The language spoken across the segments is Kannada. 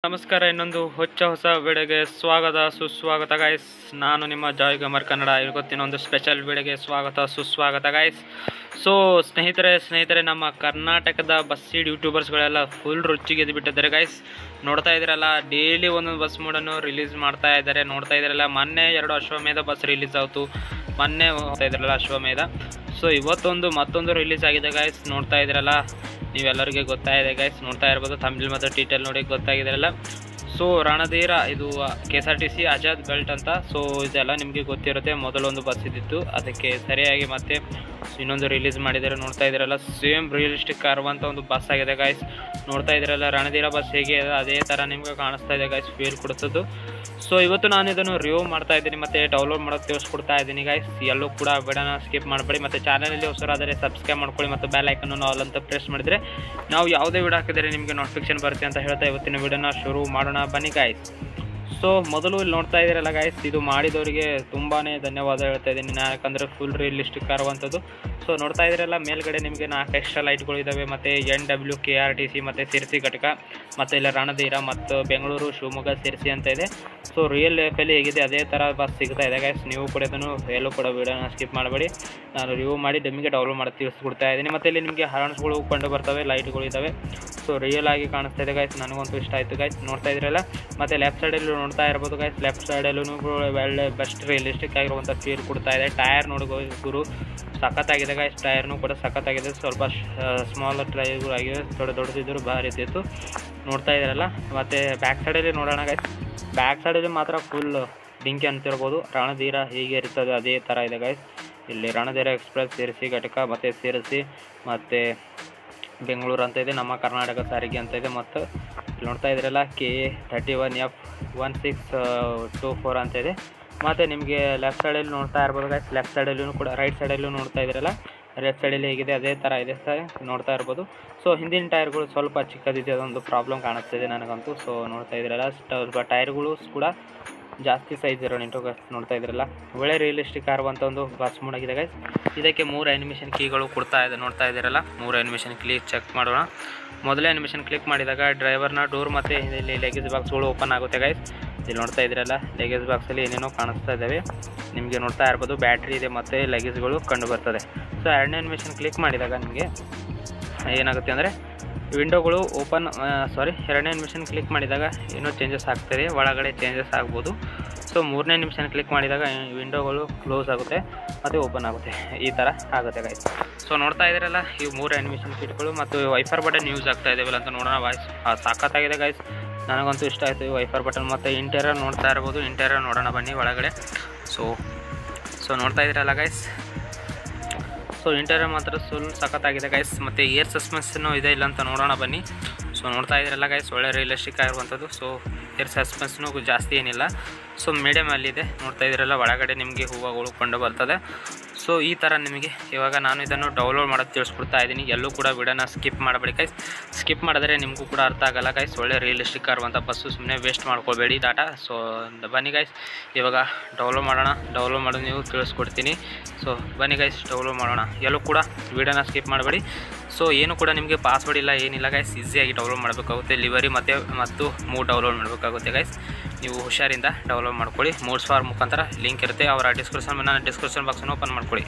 ನಮಸ್ಕಾರ ಇನ್ನೊಂದು ಹೊಚ್ಚ ಹೊಸ ವಿಡಿಯೋಗೆ ಸ್ವಾಗತ ಸುಸ್ವಾಗತ ಗಾಯ್ಸ್ ನಾನು ನಿಮ್ಮ ಜಾಯ್ ಗಮರ್ ಕನ್ನಡ ಇವತ್ತಿನ ಒಂದು ಸ್ಪೆಷಲ್ ವಿಡಿಯೋಗೆ ಸ್ವಾಗತ ಸುಸ್ವಾಗತ ಗಾಯ್ಸ್ ಸೊ ಸ್ನೇಹಿತರೆ ಸ್ನೇಹಿತರೆ ನಮ್ಮ ಕರ್ನಾಟಕದ ಬಸ್ ಸೀಡ್ ಯೂಟ್ಯೂಬರ್ಸ್ಗಳೆಲ್ಲ ಫುಲ್ ರುಚಿಗೆ ಬಿಟ್ಟಿದ್ದಾರೆ ಗಾಯ್ಸ್ ನೋಡ್ತಾ ಇದ್ದೀರಲ್ಲ ಡೈಲಿ ಒಂದೊಂದು ಬಸ್ ಮೂಡನ್ನು ರಿಲೀಸ್ ಮಾಡ್ತಾ ಇದ್ದಾರೆ ನೋಡ್ತಾ ಇದ್ದೀರಲ್ಲ ಮೊನ್ನೆ ಎರಡು ಅಶ್ವಮೇಧ ಬಸ್ ರಿಲೀಸ್ ಆಯಿತು ಮೊನ್ನೆ ಹೋಗ್ತಾ ಇದ್ರಲ್ಲ ಅಶ್ವಮೇಧ ಸೊ ಇವತ್ತೊಂದು ಮತ್ತೊಂದು ರಿಲೀಸ್ ಆಗಿದೆ ಗಾಯ್ಸ್ ನೋಡ್ತಾ ಇದ್ದೀರಲ್ಲ ನೀವೆಲ್ಲರಿಗೆ ಗೊತ್ತಾಗಿದೆ ಗೈಸ್ ನೋಡ್ತಾ ಇರ್ಬೋದು ತಮಿಳ್ ಮತ್ತು ಟೀಟೆಲ್ ನೋಡಿ ಗೊತ್ತಾಗಿದ್ರಲ್ಲ ಸೊ ರಣಧೀರ ಇದು K S R T C Azad built ಅಂತ ಸೊ ಇದೆಲ್ಲ ನಿಮಗೆ ಗೊತ್ತಿರುತ್ತೆ ಮೊದಲೊಂದು ಬಸ್ ಇದ್ದಿತ್ತು ಅದಕ್ಕೆ ಸರಿಯಾಗಿ ಮತ್ತೆ ಇನ್ನೊಂದು ರಿಲೀಸ್ ಮಾಡಿದ್ದಾರೆ ನೋಡ್ತಾ ಇದ್ದೀರಲ್ಲ ಸೇಮ್ ರಿಯಲಿಸ್ಟಿಕ್ ಕಾರುವಂಥ ಒಂದು ಬಸ್ ಆಗಿದೆ ಗಾಯ್ಸ್ ನೋಡ್ತಾ ಇದ್ದೀರಲ್ಲ ರಣಧೀರ ಬಸ್ ಹೇಗೆ ಇದೆ ಅದೇ ಥರ ನಿಮಗೆ ಕಾಣಿಸ್ತಾ ಇದೆ ಗಾಯ್ಸ್ ಫೀಲ್ ಕೊಡ್ತದ್ದು ಸೊ ಇವತ್ತು ನಾನು ಇದನ್ನು ರಿವ್ಯೂ ಮಾಡ್ತಾ ಇದ್ದೀನಿ ಮತ್ತು ಡೌನ್ಲೋಡ್ ಮಾಡೋದು ತಿಳಿಸ್ಕೊಡ್ತಾ ಇದ್ದೀನಿ ಗಾಯ್ಸ್ ಎಲ್ಲೂ ಕೂಡ ವಿಡಿಯೋನ ಸ್ಕಿಪ್ ಮಾಡಬೇಡಿ ಮತ್ತು ಚಾನಲಲ್ಲಿ ಹೊಸರಾದರೆ ಸಬ್ಸ್ಕ್ರೈಬ್ ಮಾಡ್ಕೊಳ್ಳಿ ಮತ್ತು ಬೆಲ್ ಐಕನ್ನು ಆಲ್ ಅಂತ ಪ್ರೆಸ್ ಮಾಡಿದರೆ ನಾವು ಯಾವುದೇ ವಿಡಿಯೋ ಹಾಕಿದರೆ ನಿಮಗೆ ನೋಟಿಫಿಕೇಶನ್ ಬರುತ್ತೆ ಅಂತ ಹೇಳ್ತಾ ಇವತ್ತಿನ ವಿಡಿಯೋನ ಶುರು ಮಾಡೋಣ ಬನ್ನಿ ಗಾಯ್ಸ್ ಸೊ ಮೊದಲು ಇಲ್ಲಿ ನೋಡ್ತಾ ಇದ್ದೀರಲ್ಲ ಗಾಯ್ಸ್ ಇದು ಮಾಡಿದವರಿಗೆ ತುಂಬಾ ಧನ್ಯವಾದ ಹೇಳ್ತಾ ಇದ್ದೀನಿ ನಾನು ಯಾಕಂದರೆ ಫುಲ್ ರಿಯಲಿಸ್ಟಿಕ್ ಆಗುವಂಥದ್ದು ಸೊ ನೋಡ್ತಾ ಇದ್ದೀರಲ್ಲ ಮೇಲ್ಗಡೆ ನಿಮಗೆ ನಾಲ್ಕು ಎಕ್ಸ್ಟ್ರಾ ಲೈಟ್ಗಳು ಇದ್ದಾವೆ ಮತ್ತು N W K R T C ಮತ್ತು ಸಿರ್ಸಿ ಘಟಕ ಮತ್ತು ಇಲ್ಲ ರಣಧೀರ ಮತ್ತು ಬೆಂಗಳೂರು ಶಿವಮೊಗ್ಗ ಸಿರ್ಸಿ ಅಂತ ಇದೆ ಸೊ ರಿಯಲ್ ಲೈಫಲ್ಲಿ ಹೇಗಿದೆ ಅದೇ ಥರ ಬಸ್ ಸಿಗ್ತಾ ಇದೆ ಗೈಸ್ ನೀವು ಕೂಡ ಇದನ್ನು ಎಲ್ಲೂ ಕೂಡ ವೀಡಿಯೋನ ಸ್ಕಿಪ್ ಮಾಡಬೇಡಿ ನಾನು ರಿವ್ಯೂ ಮಾಡಿ ನಿಮಗೆ ಡೌನ್ಲೋಡ್ ಮಾಡಿ ತಿಳಿಸ್ಕೊಡ್ತಾ ಇದ್ದೀನಿ ಮತ್ತು ಇಲ್ಲಿ ನಿಮಗೆ ಹಾರ್ನ್ಸ್ಗಳು ಕಂಡು ಬರ್ತವೆ ಲೈಟ್ಗಳು ಇದ್ದಾವೆ ಸೊ ರಿಯಲ್ ಆಗಿ ಕಾಣಿಸ್ತಾ ಇದೆ ಗೈಸ್ ನನಗಂತೂ ಇಷ್ಟ ಆಯಿತು ಗೈಸ್ ನೋಡ್ತಾ ಇದ್ರಲ್ಲ ಮತ್ತು ಲೆಫ್ಟ್ ಸೈಡಲ್ಲೂ ನೋಡ್ತಾ ಇರ್ಬೋದು ಗೈಸ್ ಲೆಫ್ಟ್ ಸೈಡಲ್ಲೂ ಒಳ್ಳೆ ಬೆಸ್ಟ್ ರಿಯಲಿಸ್ಟಿಕ್ ಆಗಿರುವಂಥ ಫೀಲ್ ಕೊಡ್ತಾ ಇದೆ ಟೈರ್ ನೋಡಿ ಗುರು ಸಖತ್ತಾಗಿದೆ ಗೈಸ್ ಟೈರ್ನು ಕೂಡ ಸಖತ್ತಾಗಿದೆ ಸ್ವಲ್ಪ ಸ್ಮಾಲ್ ಟೈರ್ಗಳು ಆಗಿದೆ ದೊಡ್ಡ ದೊಡ್ಡದಿದ್ದರೂ ಭಾರಿ ಇದ್ದಿತ್ತು ನೋಡ್ತಾ ಇದ್ದೀರಲ್ಲ ಮತ್ತು ಬ್ಯಾಕ್ ಸೈಡಲ್ಲಿ ನೋಡೋಣ ಗೈಸ್ ಬ್ಯಾಕ್ ಸೈಡಲ್ಲಿ ಮಾತ್ರ ಫುಲ್ ಡಿಂಕಿ ಅಂತಿರ್ಬೋದು ರಣಧೀರ ಹೇಗೆ ಇರ್ತದೆ ಅದೇ ಥರ ಇದೆ ಗೈಸ್ ಇಲ್ಲಿ ರಣಧೀರ ಎಕ್ಸ್ಪ್ರೆಸ್ ಸೇರಿಸಿ ಘಟಕ ಮತ್ತು ಸೇರಿಸಿ ಮತ್ತು ಬೆಂಗಳೂರು ಅಂತ ಇದೆ ನಮ್ಮ ಕರ್ನಾಟಕ ಸಾರಿಗೆ ಅಂತ ಇದೆ ಮತ್ತು ಇಲ್ಲಿ ನೋಡ್ತಾ ಇದ್ದೀರಲ್ಲ K A thirty one F one six two four ಅಂತ ಇದೆ ಮತ್ತು ನಿಮಗೆ ಲೆಫ್ಟ್ ಸೈಡಲ್ಲಿ ನೋಡ್ತಾ ಇರ್ಬೋದು ಗೈಸ್ ಲೆಫ್ಟ್ ಸೈಡಲ್ಲೂ ಕೂಡ ರೈಟ್ ಸೈಡಲ್ಲೂ ನೋಡ್ತಾ ಇದ್ದೀರಲ್ಲ ಲೆಫ್ಟ್ ಸೈಡಲ್ಲಿ ಹೇಗಿದೆ ಅದೇ ಥರ ಇದೆ ಸರ್ ನೋಡ್ತಾ ಇರ್ಬೋದು ಸೊ ಹಿಂದಿನ ಟೈರ್ಗಳು ಸ್ವಲ್ಪ ಚಿಕ್ಕದಿದೆ ಅದೊಂದು ಪ್ರಾಬ್ಲಮ್ ಕಾಣಿಸ್ತಿದೆ ನನಗಂತೂ ಸೊ ನೋಡ್ತಾ ಇದ್ದೀರಲ್ಲ ಸ್ವಲ್ಪ ಟೈರ್ಗಳು ಕೂಡ ಜಾಸ್ತಿ ಸೈಜ್ ಇರೋ ನಿಂಟು ಗೈಸ್ ನೋಡ್ತಾ ಇದ್ರಲ್ಲ ಒಳ್ಳೆ ರಿಯಲಿಸ್ಟಿಕ್ ಆಗುವಂಥ ಒಂದು ಬಸ್ ಮೂಡಾಗಿದೆ ಗೈಸ್ ಇದಕ್ಕೆ ಮೂರು ಆ್ಯನಿಮೇಷನ್ ಕೀಗಳು ಕೊಡ್ತಾ ಇದೆ ನೋಡ್ತಾ ಇದ್ದೀರಲ್ಲ ಮೂರು ಆ್ಯನಿಮೇಷನ್ ಕೀ ಚೆಕ್ ಮಾಡೋಣ ಮೊದಲೇ ಆ್ಯನಿಮೇಷನ್ ಕ್ಲಿಕ್ ಮಾಡಿದಾಗ ಡ್ರೈವರ್ನ ಡೋರ್ ಮತ್ತು ಇಲ್ಲಿ ಲೆಗೇಜ್ ಬಾಕ್ಸ್ಗಳು ಓಪನ್ ಆಗುತ್ತೆ ಗೈಸ್ ಇಲ್ಲಿ ನೋಡ್ತಾ ಇದ್ದೀರಲ್ಲ ಲೆಗೇಜ್ ಬಾಕ್ಸಲ್ಲಿ ಏನೇನೋ ಕಾಣಿಸ್ತಾ ಇದ್ದಾವೆ ನಿಮಗೆ ನೋಡ್ತಾ ಇರ್ಬೋದು ಬ್ಯಾಟ್ರಿ ಇದೆ ಮತ್ತು ಲೆಗೇಜ್ಗಳು ಕಂಡು ಬರ್ತದೆ ಸೊ ಎರಡನೇ ಆ್ಯನಿಮೇಷನ್ ಕ್ಲಿಕ್ ಮಾಡಿದಾಗ ನಿಮಗೆ ಏನಾಗುತ್ತೆ ಅಂದರೆ ವಿಂಡೋಗಳು ಓಪನ್ ಸಾರಿ ಎರಡನೇ ನಿಮಿಷನ್ ಕ್ಲಿಕ್ ಮಾಡಿದಾಗ ಏನೋ ಚೇಂಜಸ್ ಆಗ್ತದೆ ಒಳಗಡೆ ಚೇಂಜಸ್ ಆಗ್ಬೋದು ಸೊ ಮೂರನೇ ನಿಮಿಷನ್ ಕ್ಲಿಕ್ ಮಾಡಿದಾಗ ವಿಂಡೋಗಳು ಕ್ಲೋಸ್ ಆಗುತ್ತೆ ಮತ್ತು ಓಪನ್ ಆಗುತ್ತೆ ಈ ಥರ ಆಗುತ್ತೆ ಗೈಸ್ ಸೊ ನೋಡ್ತಾ ಇದ್ದೀರಲ್ಲ ಈ ಮೂರು ಆ್ಯನಿಮೇಷನ್ ಕಿಟ್ಗಳು ಮತ್ತು ವೈಫರ್ ಬಟನ್ ಯೂಸ್ ಆಗ್ತಾ ಇದ್ದಾವಲ್ಲ ಅಂತ ನೋಡೋಣ ವಾಯ್ಸ್ ಸಾಕತ್ತಾಗಿದೆ ಗೈಸ್ ನನಗಂತೂ ಇಷ್ಟ ಆಯಿತು ಈ ವೈಫರ್ ಬಟನ್ ಮತ್ತು ಇಂಟೀರಿಯರ್ ನೋಡ್ತಾ ಇರ್ಬೋದು ಇಂಟೀರಿಯರ್ ನೋಡೋಣ ಬನ್ನಿ ಒಳಗಡೆ ಸೊ ಸೊ ನೋಡ್ತಾ ಇದ್ದೀರಲ್ಲ ಗೈಸ್ ಸೊ ಇಂಟೀರಿಯರ್ ಮಾತ್ರ ಫುಲ್ ಸಖತ್ತಾಗಿದೆ ಗೈಸ್ ಮತ್ತು ಏರ್ ಸಸ್ಪೆನ್ಷನ್ನು ಇದೆ ಇಲ್ಲ ಅಂತ ನೋಡೋಣ ಬನ್ನಿ ಸೊ ನೋಡ್ತಾ ಇದ್ದೀರಲ್ಲ ಗೈಸ್ ಒಳ್ಳೆ ರಿಯಲಿಸ್ಟಿಕ್ ಆಗಿರುವಂಥದ್ದು ಸೊ ಏರ್ ಸಸ್ಪೆನ್ಸ್ನು ಜಾಸ್ತಿ ಏನಿಲ್ಲ ಸೊ ಮೀಡಿಯಮ್ ಅಲ್ಲಿದೆ ನೋಡ್ತಾ ಇದ್ದೀರಲ್ಲ ಒಳಗಡೆ ನಿಮಗೆ ಹೂವುಗಳು ಕಂಡು ಬರ್ತದೆ ಸೊ ಈ ಥರ ನಿಮಗೆ ಇವಾಗ ನಾನು ಇದನ್ನು ಡೌನ್ಲೋಡ್ ಮಾಡೋದು ತಿಳಿಸ್ಕೊಡ್ತಾ ಇದ್ದೀನಿ ಎಲ್ಲೂ ಕೂಡ ವಿಡಿಯೋನ ಸ್ಕಿಪ್ ಮಾಡಬೇಡಿ ಗೈಸ್ ಸ್ಕಿಪ್ ಮಾಡಿದ್ರೆ ನಿಮಗೂ ಕೂಡ ಅರ್ಥ ಆಗಲ್ಲ ಗೈಸ್ ಒಳ್ಳೆ ರಿಯಲಿಸ್ಟಿಕ್ ಆಗಿರುವಂಥ ಬಸ್ಸು ಸುಮ್ಮನೆ ವೇಸ್ಟ್ ಮಾಡ್ಕೊಬೇಡಿ ಡಾಟಾ ಸೊ ಬನ್ನಿ ಗೈಸ್ ಇವಾಗ ಡೌನ್ಲೋಡ್ ಮಾಡೋಣ ಡೌನ್ಲೋಡ್ ಮಾಡೋದು ನೀವು ತಿಳಿಸ್ಕೊಡ್ತೀನಿ ಸೊ ಬನ್ನಿ ಗೈಸ್ ಡೌನ್ಲೋಡ್ ಮಾಡೋಣ ಎಲ್ಲೂ ಕೂಡ ವಿಡಿಯೋನ ಸ್ಕಿಪ್ ಮಾಡಬೇಡಿ ಸೊ ಏನು ಕೂಡ ನಿಮಗೆ ಪಾಸ್ವರ್ಡ್ ಇಲ್ಲ ಏನಿಲ್ಲ ಗೈಸ್ ಈಸಿಯಾಗಿ ಡೌನ್ಲೋಡ್ ಮಾಡಬೇಕಾಗುತ್ತೆ ಲಿವರಿ ಮತ್ತು ಮತ್ತು ಮೂಡ್ ಡೌನ್ಲೋಡ್ ಮಾಡಬೇಕಾಗುತ್ತೆ ಗೈಸ್ ನೀವು ಹುಷಾರಿಂದ ಡೌನ್ಲೋಡ್ ಮಾಡ್ಕೊಳ್ಳಿ ಮೂಡ್ ಸ್ವಾರ್ ಮುಖಾಂತರ ಲಿಂಕ್ ಇರುತ್ತೆ ಅವರ ಡಿಸ್ಕ್ರಿಪ್ಷನ್ ನನ್ನ ಡಿಸ್ಕ್ರಿಪ್ಷನ್ ಬಾಕ್ಸನ್ನು ಓಪನ್ ಮಾಡ್ಕೊಳ್ಳಿ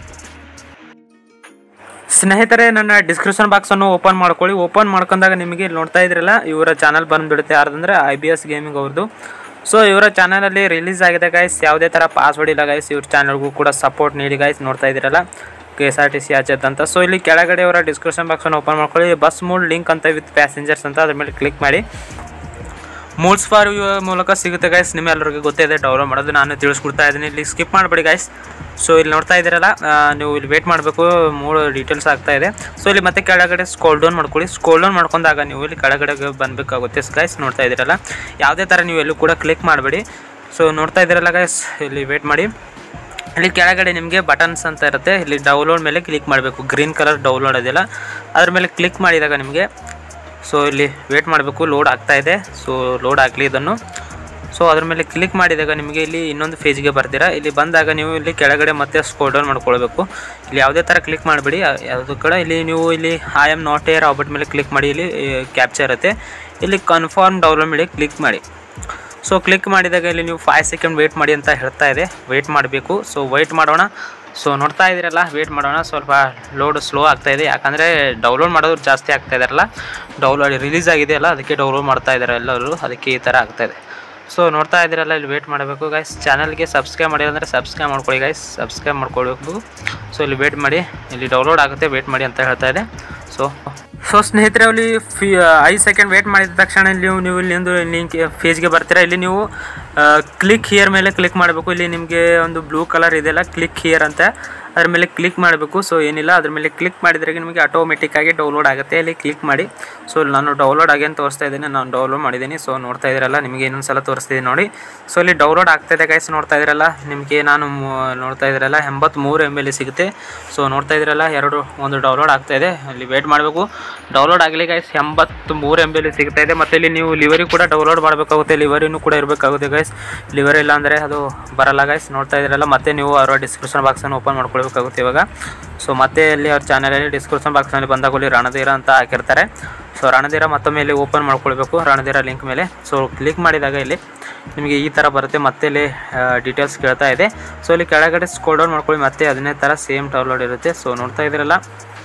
ಸ್ನೇಹಿತರೆ ನನ್ನ ಡಿಸ್ಕ್ರಿಪ್ಷನ್ ಬಾಕ್ಸನ್ನು ಓಪನ್ ಮಾಡ್ಕೊಳ್ಳಿ ಓಪನ್ ಮಾಡ್ಕೊಂಡಾಗ ನಿಮಗೆ ಇಲ್ಲಿ ನೋಡ್ತಾ ಇದ್ರಲ್ಲ ಇವರ ಚಾನಲ್ ಬಂದುಬಿಡುತ್ತೆ ಯಾರ್ದಂದ್ರೆ ಐ ಬಿ ಎಸ್ ಗೇಮಿಂಗ್ ಅವ್ರದ್ದು ಸೊ ಇವರ ಚಾನಲಲ್ಲಿ ರಿಲೀಸ್ ಆಗಿದೆ ಗೈಸ್ ಯಾವುದೇ ಥರ ಪಾಸ್ವರ್ಡ್ ಇಲ್ಲ ಗೈಸ್ ಇವ್ರ ಚಾನಲ್ಗೂ ಕೂಡ ಸಪೋರ್ಟ್ ನೀಡಿ ಗೈಸ್ ನೋಡ್ತಾ ಇದ್ದೀರಲ್ಲ K S R T C ಆಚೆತ್ ಅಂತ ಸೊ ಇಲ್ಲಿ ಕೆಳಗಡೆ ಅವರ ಡಿಸ್ಕ್ರಿಪ್ಷನ್ ಬಾಕ್ಸನ್ನು ಓಪನ್ ಮಾಡ್ಕೊಳ್ಳಿ ಬಸ್ ಮೂಡ್ ಲಿಂಕ್ ಅಂತ ವಿತ್ ಪ್ಯಾಸೆಂಜರ್ಸ್ ಅಂತ ಅದ್ರ ಮೇಲೆ ಕ್ಲಿಕ್ ಮಾಡಿ ಮೂಡ್ಸ್ ಫಾರ್ ಯು ಮೂಲಕ ಸಿಗುತ್ತೆ ಗೈಸ್ ನಿಮ್ಮೆಲ್ಲರಿಗೂ ಗೊತ್ತಿದೆ ಡೌನ್ಲೋಡ್ ಮಾಡೋದು ನಾನು ತಿಳಿಸ್ಕೊಡ್ತಾ ಇದ್ದೀನಿ ಇಲ್ಲಿ ಸ್ಕಿಪ್ ಮಾಡಬೇಡಿ ಗೈಸ್ ಸೊ ಇಲ್ಲಿ ನೋಡ್ತಾ ಇದ್ದೀರಲ್ಲ ನೀವು ಇಲ್ಲಿ ವೇಟ್ ಮಾಡಬೇಕು ಮೂರು ಡೀಟೇಲ್ಸ್ ಆಗ್ತಾ ಇದೆ ಸೊ ಇಲ್ಲಿ ಮತ್ತೆ ಕೆಳಗಡೆ ಸ್ಕೋಲ್ ಡೌನ್ ಮಾಡ್ಕೊಳ್ಳಿ ಸ್ಕೋಲ್ ಡೌನ್ ಮಾಡ್ಕೊಂಡಾಗ ನೀವು ಇಲ್ಲಿ ಕೆಳಗಡೆ ಬಂದಬೇಕಾಗುತ್ತೆ ಗೈಸ್ ನೋಡ್ತಾ ಇದ್ದೀರಲ್ಲ ಯಾವುದೇ ಥರ ನೀವು ಎಲ್ಲೂ ಕೂಡ ಕ್ಲಿಕ್ ಮಾಡಬೇಡಿ ಸೊ ನೋಡ್ತಾ ಇದ್ದೀರಲ್ಲ ಗೈಸ್ ಇಲ್ಲಿ ವೇಟ್ ಮಾಡಿ ಇಲ್ಲಿ ಕೆಳಗಡೆ ನಿಮಗೆ ಬಟನ್ಸ್ ಅಂತ ಇರುತ್ತೆ ಇಲ್ಲಿ ಡೌನ್ಲೋಡ್ ಮೇಲೆ ಕ್ಲಿಕ್ ಮಾಡಬೇಕು ಗ್ರೀನ್ ಕಲರ್ ಡೌನ್ಲೋಡ್ ಅದೆಲ್ಲ ಅದ್ರ ಮೇಲೆ ಕ್ಲಿಕ್ ಮಾಡಿದಾಗ ನಿಮಗೆ ಸೊ ಇಲ್ಲಿ ವೇಟ್ ಮಾಡಬೇಕು ಲೋಡ್ ಆಗ್ತಾ ಇದೆ ಸೊ ಲೋಡ್ ಆಗಲಿ ಇದನ್ನು ಸೊ ಅದ್ರ ಮೇಲೆ ಕ್ಲಿಕ್ ಮಾಡಿದಾಗ ನಿಮಗೆ ಇಲ್ಲಿ ಇನ್ನೊಂದು ಫೇಜ್ಗೆ ಬರ್ತೀರಾ ಇಲ್ಲಿ ಬಂದಾಗ ನೀವು ಇಲ್ಲಿ ಕೆಳಗಡೆ ಮತ್ತೆ ಸ್ಕೋಲ್ ಡೌನ್ ಮಾಡ್ಕೊಳ್ಬೇಕು ಇಲ್ಲಿ ಯಾವುದೇ ಥರ ಕ್ಲಿಕ್ ಮಾಡಬೇಡಿ ಯಾವುದು ಕೂಡ ಇಲ್ಲಿ ನೀವು ಇಲ್ಲಿ I am not a robot ಮೇಲೆ ಕ್ಲಿಕ್ ಮಾಡಿ ಇಲ್ಲಿ ಕ್ಯಾಪ್ಚರ್ ಇರುತ್ತೆ ಇಲ್ಲಿ ಕನ್ಫರ್ಮ್ ಡೌನ್ಲೋಡ್ ಮಾಡಿ ಕ್ಲಿಕ್ ಮಾಡಿ ಸೊ ಕ್ಲಿಕ್ ಮಾಡಿದಾಗ ಇಲ್ಲಿ ನೀವು ಫೈವ್ ಸೆಕೆಂಡ್ ವೆಯ್ಟ್ ಮಾಡಿ ಅಂತ ಹೇಳ್ತಾ ಇದೆ ವೆಯ್ಟ್ ಮಾಡಬೇಕು ಸೊ ವೆಯ್ಟ್ ಮಾಡೋಣ ಸೊ ನೋಡ್ತಾ ಇದ್ದೀರಲ್ಲ ವೆಯ್ಟ್ ಮಾಡೋಣ ಸ್ವಲ್ಪ ಲೋಡ್ ಸ್ಲೋ ಆಗ್ತಾ ಇದೆ ಯಾಕಂದರೆ ಡೌನ್ಲೋಡ್ ಮಾಡೋದು ಜಾಸ್ತಿ ಆಗ್ತಾ ಇದಾರಲ್ಲ ಡೌನ್ಲೋಡ್ ರಿಲೀಸ್ ಆಗಿದೆಯಲ್ಲ ಅದಕ್ಕೆ ಡೌನ್ಲೋಡ್ ಮಾಡ್ತಾ ಇದ್ದಾರೆ ಎಲ್ಲರೂ ಅದಕ್ಕೆ ಈ ಥರ ಆಗ್ತಾ ಇದೆ ಸೊ ನೋಡ್ತಾ ಇದ್ದೀರಲ್ಲ ಇಲ್ಲಿ ವೇಟ್ ಮಾಡಬೇಕು ಗೈಸ್ ಚಾನಲ್ಗೆ ಸಬ್ಸ್ಕ್ರೈಬ್ ಮಾಡಿಲ್ಲ ಅಂದರೆ ಸಬ್ಸ್ಕ್ರೈಬ್ ಮಾಡ್ಕೊಳ್ಳಿ ಗೈಸ್ ಸಬ್ಸ್ಕ್ರೈಬ್ ಮಾಡ್ಕೊಳ್ಬೇಕು ಸೊ ಇಲ್ಲಿ ವೇಟ್ ಮಾಡಿ ಇಲ್ಲಿ ಡೌನ್ಲೋಡ್ ಆಗುತ್ತೆ ವೇಟ್ ಮಾಡಿ ಅಂತ ಹೇಳ್ತಾ ಇದೆ ಸೊ ಸೊ ಸ್ನೇಹಿತರೆ ಅಲ್ಲಿ ಫಿ ಐದು ಸೆಕೆಂಡ್ ವೇಟ್ ಮಾಡಿದ ತಕ್ಷಣ ಇಲ್ಲಿ ನೀವು ನೀವು ಇಲ್ಲಿ ಒಂದು ಲಿಂಕ್ ಫೇಜ್ಗೆ ಬರ್ತೀರಾ ಇಲ್ಲಿ ನೀವು ಕ್ಲಿಕ್ ಹಿಯರ್ ಮೇಲೆ ಕ್ಲಿಕ್ ಮಾಡಬೇಕು ಇಲ್ಲಿ ನಿಮಗೆ ಒಂದು ಬ್ಲೂ ಕಲರ್ ಇದೆಯಲ್ಲ ಕ್ಲಿಕ್ ಹಿಯರ್ ಅಂತ ಅದ್ರ ಮೇಲೆ ಕ್ಲಿಕ್ ಮಾಡಬೇಕು ಸೊ ಏನಿಲ್ಲ ಅದ್ರ ಮೇಲೆ ಕ್ಲಿಕ್ ಮಾಡಿದ್ರೆ ನಿಮಗೆ ಆಟೋಮೆಟಿಕ್ಕಾಗಿ ಡೌನ್ಲೋಡ್ ಆಗುತ್ತೆ ಇಲ್ಲಿ ಕ್ಲಿಕ್ ಮಾಡಿ ಸೊ ನಾನು ಡೌನ್ಲೋಡ್ ಆಗಿ ಅಂತ ತೋರಿಸ್ತಾ ಇದ್ದೀನಿ ನಾನು ಡೌನ್ಲೋಡ್ ಮಾಡಿದ್ದೀನಿ ಸೊ ನೋಡ್ತಾ ಇದ್ದೀರಲ್ಲ ನಿಮಗೆ ಇನ್ನೊಂದು ಸಲ ತೋರಿಸ್ತಿದ್ದೀನಿ ನೋಡಿ ಸೊ ಇಲ್ಲಿ ಡೌನ್ಲೋಡ್ ಆಗ್ತಾಯಿದೆ ಗೈಸ್ ನೋಡ್ತಾ ಇದ್ದೀರಲ್ಲ ನಿಮಗೆ ನಾನು ಮು- ನೋಡ್ತಾ ಇದ್ದೀರಲ್ಲ ಎಂಬತ್ತ್ಮೂರು ಎಮ್ ಎಲ್ ಸಿಗುತ್ತೆ ಸೊ ನೋಡ್ತಾ ಇದ್ದೀರಲ್ಲ ಎರಡು ಒಂದು ಡೌನ್ಲೋಡ್ ಆಗ್ತಾ ಇದೆ ಅಲ್ಲಿ ವೇಟ್ ಮಾಡಬೇಕು ಡೌನ್ಲೋಡ್ ಆಗಲಿ ಗೈಸ್ ಎಂಬತ್ತ್ಮೂರು ಎಮ್ ಎಲ್ ಸಿಗ್ತಾ ಇದೆ ಮತ್ತು ಇಲ್ಲಿ ನೀವು ಲಿವರಿ ಕೂಡ ಡೌನ್ಲೋಡ್ ಮಾಡಬೇಕಾಗುತ್ತೆ ಲಿವರಿನೂ ಕೂಡ ಇರಬೇಕಾಗುತ್ತೆ ಗೈಸ್ ಲಿವರಿ ಇಲ್ಲ ಅಂದರೆ ಅದು ಬರಲ್ಲ ಗೈಸ್ ನೋಡ್ತಾ ಇದ್ದೀರಲ್ಲ ಮತ್ತೆ ನೀವು ಅವರ ಡಿಸ್ಕ್ರಿಪ್ಷನ್ ಬಾಕ್ಸನ್ನು ಓಪನ್ ಮಾಡ್ಕೊಳ್ಬೇಕಾಗುತ್ತೆ ಇವಾಗ ಸೊ ಮತ್ತೆ ಅಲ್ಲಿ ಅವ್ರ ಚಾನಲಲ್ಲಿ ಡಿಸ್ಕ್ರಿಪ್ಷನ್ ಬಾಕ್ಸ್ನಲ್ಲಿ ಬಂದಾಗ ಅಲ್ಲಿ ರಣಧೀರ ಅಂತ ಹಾಕಿರ್ತಾರೆ ಸೊ ರಣಧೀರ ಮತ್ತೊಮ್ಮೆ ಇಲ್ಲಿ ಓಪನ್ ಮಾಡ್ಕೊಳ್ಬೇಕು ರಣಧೀರ ಲಿಂಕ್ ಮೇಲೆ ಸೊ ಕ್ಲಿಕ್ ಮಾಡಿದಾಗ ಇಲ್ಲಿ ನಿಮಗೆ ಈ ಥರ ಬರುತ್ತೆ ಮತ್ತೆ ಇಲ್ಲಿ ಡೀಟೇಲ್ಸ್ ಕೇಳ್ತಾ ಇದೆ ಸೊ ಇಲ್ಲಿ ಕೆಳಗಡೆ ಸ್ಕೋಲ್ ಡೌನ್ ಮಾಡ್ಕೊಳ್ಳಿ ಮತ್ತೆ ಅದನ್ನೇ ಥರ ಸೇಮ್ ಡೌನ್ಲೋಡ್ ಇರುತ್ತೆ ಸೊ ನೋಡ್ತಾ ಇದ್ದೀರಲ್ಲ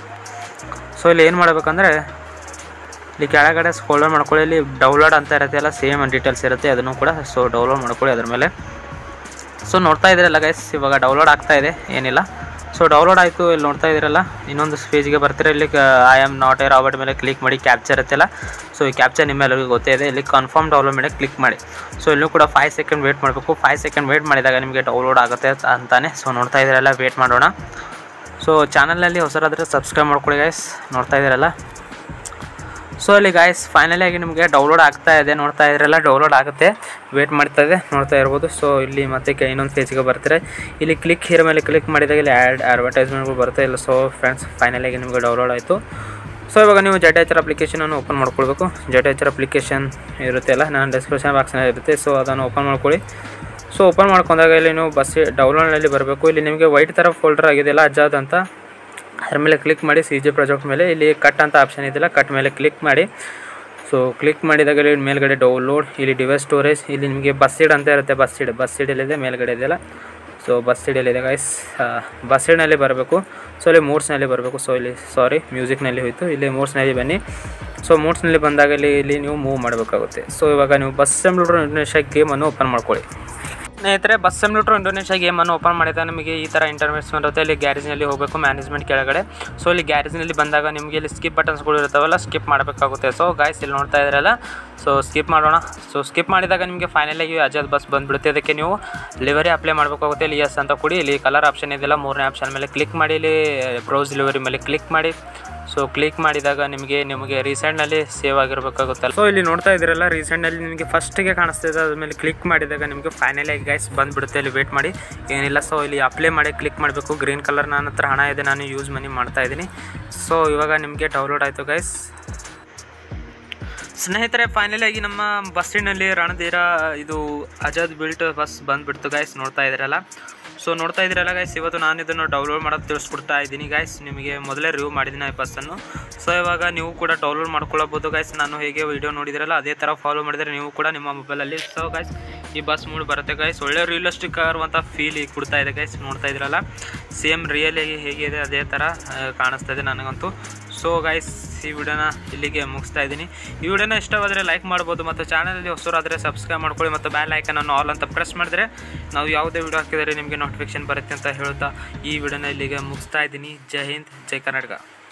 ಸೊ ಇಲ್ಲಿ ಏನು ಮಾಡಬೇಕಂದ್ರೆ ಇಲ್ಲಿ ಕೆಳಗಡೆ ಸ್ಕೋಲ್ ಡೌನ್ ಮಾಡ್ಕೊಳ್ಳಿ ಇಲ್ಲಿ ಡೌನ್ಲೋಡ್ ಅಂತ ಇರುತ್ತೆ ಎಲ್ಲ ಸೇಮ್ ಡೀಟೇಲ್ಸ್ ಇರುತ್ತೆ ಅದನ್ನು ಕೂಡ ಸೊ ಡೌನ್ಲೋಡ್ ಮಾಡ್ಕೊಳ್ಳಿ ಅದ್ರ ಮೇಲೆ ಸೊ ನೋಡ್ತಾ ಇದ್ದೀರಲ್ಲ ಗೈಸ್ ಇವಾಗ ಡೌನ್ಲೋಡ್ ಆಗ್ತಾ ಇದೆ ಏನಿಲ್ಲ ಸೊ ಡೌನ್ಲೋಡ್ ಆಯಿತು ಇಲ್ಲಿ ನೋಡ್ತಾ ಇದ್ದೀರಲ್ಲ ಇನ್ನೊಂದು ಪೇಜ್ಗೆ ಬರ್ತೀರಾ ಇಲ್ಲಿ I am not a robot ಮೇಲೆ ಕ್ಲಿಕ್ ಮಾಡಿ ಕ್ಯಾಪ್ಚರ್ ಇರುತ್ತಲ್ಲ ಸೊ ಈ ಕ್ಯಾಪ್ಚರ್ ನಿಮ್ಮ ಎಲ್ಲರಿಗೂ ಗೊತ್ತೇ ಇದೆ ಇಲ್ಲಿ ಕನ್ಫರ್ಮ್ ಡೌನ್ಲೋಡ್ ಮೇಲೆ ಕ್ಲಿಕ್ ಮಾಡಿ ಸೊ ಇಲ್ಲೂ ಕೂಡ ಫೈವ್ ಸೆಕೆಂಡ್ ವೇಟ್ ಮಾಡಬೇಕು ಫೈವ್ ಸೆಕೆಂಡ್ ವೇಟ್ ಮಾಡಿದಾಗ ನಿಮಗೆ ಡೌನ್ಲೋಡ್ ಆಗುತ್ತೆ ಅಂತ- ಅಂತಾನೆ ಸೊ ನೋಡ್ತಾ ಇದ್ದೀರಲ್ಲ ವೇಟ್ ಮಾಡೋಣ ಸೊ ಚಾನಲ್ನಲ್ಲಿ ಹೊಸರಾದರೆ ಸಬ್ಸ್ಕ್ರೈಬ್ ಮಾಡ್ಕೊಳ್ಳಿ ಗೈಸ್ ನೋಡ್ತಾ ಇದ್ದೀರಲ್ಲ ಸೊ ಇಲ್ಲಿ ಗಾಯ್ಸ್ ಫೈನಲಿ ಆಗಿ ನಿಮಗೆ ಡೌನ್ಲೋಡ್ ಆಗ್ತಾ ಇದೆ ನೋಡ್ತಾ ಇದ್ರಲ್ಲ ಡೌನ್ಲೋಡ್ ಆಗುತ್ತೆ ವೇಟ್ ಮಾಡ್ತಾ ಇದೆ ನೋಡ್ತಾ ಇರ್ಬೋದು ಸೊ ಇಲ್ಲಿ ಮತ್ತೆ ಕೆ- ಇನ್ನೊಂದು ಪೇಜ್ಗೆ ಬರ್ತಾರೆ ಇಲ್ಲಿ ಕ್ಲಿಕ್ ಹೀರ ಮೇಲೆ ಕ್ಲಿಕ್ ಮಾಡಿದಾಗ ಇಲ್ಲಿ ಆ್ಯಡ್ ಅಡ್ವರ್ಟೈಸ್ಮೆಂಟ್ಗಳು ಬರುತ್ತೆ ಇಲ್ಲ ಸೊ ಫ್ರೆಂಡ್ಸ್ ಫೈನಲಿ ಆಗಿ ನಿಮಗೆ ಡೌನ್ಲೋಡ್ ಆಯಿತು ಸೊ ಇವಾಗ ನೀವು ಜಡ್ ಎಚ್ ಅಪ್ಲಿಕೇಶನನ್ನು ಓಪನ್ ಮಾಡ್ಕೊಳ್ಬೇಕು ಜಡ್ ಎಚ್ ಅಪ್ಲಿಕೇಶನ್ ಇರುತ್ತೆ ಅಲ್ಲ ನಾನು ಡಿಸ್ಕ್ರಿಪ್ಷನ್ ಬಾಕ್ಸ್ನಲ್ಲಿ ಇರುತ್ತೆ ಸೊ ಅದನ್ನು ಓಪನ್ ಮಾಡ್ಕೊಳ್ಳಿ ಸೊ ಓಪನ್ ಮಾಡ್ಕೊಂಡಾಗ ಇಲ್ಲಿ ನೀವು ಬಸ್ ಡೌನ್ಲೋಡ್ನಲ್ಲಿ ಬರಬೇಕು ಇಲ್ಲಿ ನಿಮಗೆ ವೈಟ್ ಥರ ಫೋಲ್ಡರ್ ಆಗಿದೆಯಲ್ಲ ಅಜ್ಜಾದ್ ಅಂತ ಅದ್ರ ಮೇಲೆ ಕ್ಲಿಕ್ ಮಾಡಿ ಸಿ ಜಿ ಪ್ರಾಜೆಕ್ಟ್ ಮೇಲೆ ಇಲ್ಲಿ ಕಟ್ ಅಂತ ಆಪ್ಷನ್ ಇದೆಯಲ್ಲ ಕಟ್ ಮೇಲೆ ಕ್ಲಿಕ್ ಮಾಡಿ ಸೊ ಕ್ಲಿಕ್ ಮಾಡಿದಾಗ ಇಲ್ಲಿ ಮೇಲ್ಗಡೆ ಡೌನ್ಲೋಡ್ ಇಲ್ಲಿ ಡಿವೈಸ್ ಸ್ಟೋರೇಜ್ ಇಲ್ಲಿ ನಿಮಗೆ ಬಸ್ ಸೀಡ್ ಅಂತ ಇರುತ್ತೆ ಬಸ್ ಸೀಡ್ ಬಸ್ ಸೀಡಲ್ಲಿದೆ ಮೇಲ್ಗಡೆ ಇದೆಯಲ್ಲ ಸೊ ಬಸ್ ಸೀಡಲ್ಲಿದೆ ಗೈಸ್ ಬಸ್ ಸೀಡ್ನಲ್ಲಿ ಬರಬೇಕು ಸೊ ಇಲ್ಲಿ ಮೂಡ್ಸ್ನಲ್ಲಿ ಬರಬೇಕು ಸೊ ಇಲ್ಲಿ ಸಾರಿ ಮ್ಯೂಸಿಕ್ನಲ್ಲಿ ಹೋಯಿತು ಇಲ್ಲಿ ಮೂಡ್ಸ್ನಲ್ಲಿ ಬನ್ನಿ ಸೊ ಮೂಡ್ಸ್ನಲ್ಲಿ ಬಂದಾಗ ಇಲ್ಲಿ ಇಲ್ಲಿ ನೀವು ಮೂವ್ ಮಾಡಬೇಕಾಗುತ್ತೆ ಸೊ ಇವಾಗ ನೀವು ಬಸ್ ಎಂಬ್ಲೂಡ್ರ್ ಇಂಡೋನೇಷ್ಯಾ ಗೇಮನ್ನು ಓಪನ್ ಮಾಡ್ಕೊಳ್ಳಿ ಸ್ನೇಹಿತರೆ ಬಸ್ ಸಿಮ್ಯೂಟರ್ ಇಂಡೋನೇಷ್ಯಾ ಗೇಮನ್ನು ಓಪನ್ ಮಾಡಿದಾಗ ನಿಮಗೆ ಈ ಥರ ಇಂಟರ್ಮೆಟ್ಸ್ ಬರುತ್ತೆ ಇಲ್ಲಿ ಗ್ಯಾರೇಜ್ನಲ್ಲಿ ಹೋಗಬೇಕು ಮ್ಯಾನೇಜ್ಮೆಂಟ್ ಕೆಳಗಡೆ ಸೊ ಇಲ್ಲಿ ಗ್ಯಾರೇಜ್ನಲ್ಲಿ ಬಂದಾಗ ನಿಮಗೆ ಇಲ್ಲಿ ಸ್ಕಿಪ್ ಬಟನ್ಸ್ಗಳು ಇರ್ತಾವಲ್ಲ ಸ್ಕಿಪ್ ಮಾಡಬೇಕಾಗುತ್ತೆ ಸೊ ಗಾಯ್ಸ್ ಇಲ್ಲಿ ನೋಡ್ತಾ ಇದ್ರಲ್ಲ ಸೊ ಸ್ಕಿಪ್ ಮಾಡೋಣ ಸೊ ಸ್ಕಿಪ್ ಮಾಡಿದಾಗ ನಿಮಗೆ ಫೈನಲಾಗಿ ಅಜಾದ್ ಬಸ್ ಬಂದುಬಿಡುತ್ತೆ ಅದಕ್ಕೆ ನೀವು ಲಿವರಿ ಅಪ್ಲೈ ಮಾಡಬೇಕಾಗುತ್ತೆ ಇಲ್ಲಿ ಎಸ್ ಅಂತ ಕೊಡಿ ಇಲ್ಲಿ ಕಲರ್ ಆಪ್ಷನ್ ಇದೆಯಲ್ಲ ಮೂರನೇ ಆಪ್ಷನ್ ಮೇಲೆ ಕ್ಲಿಕ್ ಮಾಡಿ ಇಲ್ಲಿ ಬ್ರೌಸ್ ಡೆಲಿವರಿ ಮೇಲೆ ಕ್ಲಿಕ್ ಮಾಡಿ ಸೊ ಕ್ಲಿಕ್ ಮಾಡಿದಾಗ ನಿಮಗೆ ನಿಮಗೆ ರೀಸೆಂಟ್ನಲ್ಲಿ ಸೇವ್ ಆಗಿರಬೇಕಾಗುತ್ತಲ್ಲ ಸೊ ಇಲ್ಲಿ ನೋಡ್ತಾ ಇದ್ದೀರಲ್ಲ ರೀಸೆಂಟ್ನಲ್ಲಿ ನಿಮಗೆ ಫಸ್ಟಿಗೆ ಕಾಣಿಸ್ತಿದೆ ಅದ್ರ ಮೇಲೆ ಕ್ಲಿಕ್ ಮಾಡಿದಾಗ ನಿಮಗೆ ಫೈನಲಿ ಗೈಸ್ ಬಂದುಬಿಡುತ್ತೆ ಇಲ್ಲಿ ವೇಟ್ ಮಾಡಿ ಏನಿಲ್ಲ ಸೊ ಇಲ್ಲಿ ಅಪ್ಲೈ ಮಾಡಿ ಕ್ಲಿಕ್ ಮಾಡಬೇಕು ಗ್ರೀನ್ ಕಲರ್ ನನ್ನ ಹತ್ರ ಹಣ ಇದೆ ನಾನು ಯೂಸ್ ಮನಿ ಮಾಡ್ತಾ ಇದ್ದೀನಿ ಸೊ ಇವಾಗ ನಿಮಗೆ ಡೌನ್ಲೋಡ್ ಆಯಿತು ಗೈಸ್ ಸ್ನೇಹಿತರೆ ಫೈನಲಿ ಆಗಿ ನಮ್ಮ ಬಸ್ಸಿನಲ್ಲಿ ರಣಧೀರ ಇದು ಅಜಾದ್ ಬಿಲ್ಟ್ ಬಸ್ ಬಂದುಬಿಡ್ತು ಗೈಸ್ ನೋಡ್ತಾ ಇದ್ದೀರಲ್ಲ ಸೊ ನೋಡ್ತಾ ಇದ್ದೀರಲ್ಲ ಗೈಸ್ ಇವತ್ತು ನಾನು ಇದನ್ನು ಡೌನ್ಲೋಡ್ ಮಾಡೋದು ತಿಳಿಸ್ಕೊಡ್ತಾ ಇದ್ದೀನಿ ಗೈಸ್ ನಿಮಗೆ ಮೊದಲೇ ರಿವ್ಯೂ ಮಾಡಿದ್ದೀನಿ ಈ ಬಸ್ಸನ್ನು ಸೊ ಇವಾಗ ನೀವು ಕೂಡ ಡೌನ್ಲೋಡ್ ಮಾಡ್ಕೊಳ್ಳಬಹುದು ಗೈಸ್ ನಾನು ಹೇಗೆ ವಿಡಿಯೋ ನೋಡಿದಿರಲ್ಲ ಅದೇ ಥರ ಫಾಲೋ ಮಾಡಿದರೆ ನೀವು ಕೂಡ ನಿಮ್ಮ ಮೊಬೈಲಲ್ಲಿ ಸೊ ಗೈಸ್ ಈ ಬಸ್ ಮೂಡ್ ಬರುತ್ತೆ ಗೈಸ್ ಒಳ್ಳೆ ರಿಯಲಿಸ್ಟಿಕ್ ಆಗಿರುವಂಥ ಫೀಲ್ ಈಗ ಕೊಡ್ತಾ ಇದೆ ಗೈಸ್ ನೋಡ್ತಾ ಇದ್ದೀರಲ್ಲ ಸೇಮ್ ರಿಯಲ್ ಆಗಿ ಹೇಗಿದೆ ಅದೇ ಥರ ಆ, ಕಾಣಿಸ್ತಾ ಇದೆ ನನಗಂತೂ ಸೊ ಗೈಸ್ ಈ ವಿಡಿಯೋನ ಇಲ್ಲಿಗೆ ಮುಗಿಸ್ತಾ ಇದ್ದೀನಿ ಈ ವಿಡಿಯೋನ ಇಷ್ಟವಾದರೆ ಲೈಕ್ ಮಾಡ್ಬೋದು ಮತ್ತು ಚಾನಲಲ್ಲಿ ಹೊಸರಾದರೆ ಸಬ್ಸ್ಕ್ರೈಬ್ ಮಾಡ್ಕೊಳ್ಳಿ ಮತ್ತು ಬ್ಯಾಲ್ ಐಕನನ್ನು ಆಲ್ ಅಂತ ಪ್ರೆಸ್ ಮಾಡಿದ್ರೆ ನಾವು ಯಾವುದೇ ವಿಡಿಯೋ ಹಾಕಿದರೆ ನಿಮಗೆ ನೋಟಿಫಿಕೇಶನ್ ಬರುತ್ತೆ ಅಂತ ಹೇಳ್ತಾ ಈ ವಿಡಿಯೋನ ಇಲ್ಲಿಗೆ ಮುಗಿಸ್ತಾ ಇದ್ದೀನಿ ಜೈ ಹಿಂದ್ ಜೈ ಕರ್ನಾಟಕ